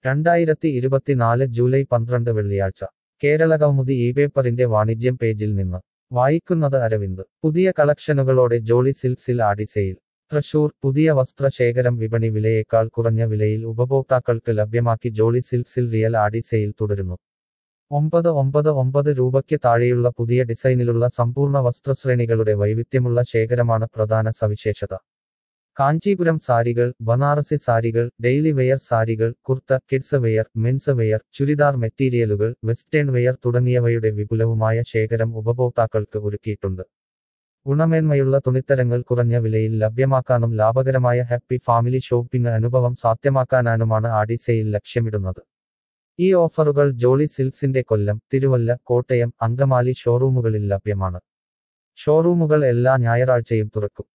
രണ്ടായിരത്തി ഇരുപത്തിനാല് ജൂലൈ പന്ത്രണ്ട് വെള്ളിയാഴ്ച കേരളകൗമുദി ഈ പേപ്പറിന്റെ വാണിജ്യം പേജിൽ നിന്ന് വായിക്കുന്നത് അരവിന്ദ് പുതിയ കളക്ഷനുകളോടെ ജോളി സിൽക്സിൽ ആടി സെയിൽ തൃശൂർ പുതിയ വസ്ത്രശേഖരം വിപണി വിലയേക്കാൾ കുറഞ്ഞ വിലയിൽ ഉപഭോക്താക്കൾക്ക് ലഭ്യമാക്കി ജോളി സിൽക്സിൽ റിയൽ ആടി സെയിൽ തുടരുന്നു ഒമ്പത് ഒമ്പത് ഒമ്പത് രൂപയ്ക്ക് താഴെയുള്ള പുതിയ ഡിസൈനിലുള്ള സമ്പൂർണ്ണ വസ്ത്രശ്രേണികളുടെ വൈവിധ്യമുള്ള ശേഖരമാണ് പ്രധാന സവിശേഷത കാഞ്ചീപുരം സാരികൾ ബനാറസി സാരികൾ ഡെയിലി വെയർ സാരികൾ kurta kids wear men's wear churidar മെറ്റീരിയലുകൾ വെസ്റ്റേൺ വെയർ തുടങ്ങിയവയുടെ വിപുലവുമായ ശേഖരം ഉപഭോക്താക്കൾക്ക് ഒരുക്കിയിട്ടുണ്ട് ഗുണമേന്മയുള്ള തുണിത്തരങ്ങൾ കുറഞ്ഞ വിലയിൽ ലഭ്യമാക്കാനും ലാഭകരമായ ഹാപ്പി ഫാമിലി ഷോപ്പിംഗ് അനുഭവം സാധ്യമാക്കാനാനുമാണ് ആടി സെയിൽ ലക്ഷ്യമിടുന്നത് ഈ ഓഫറുകൾ ജോളി സിൽക്സിന്റെ കൊല്ലം തിരുവല്ല കോട്ടയം അങ്കമാലി ഷോറൂമുകളിൽ ലഭ്യമാണ് ഷോറൂമുകൾ എല്ലാ ഞായറാഴ്ചയും തുറക്കും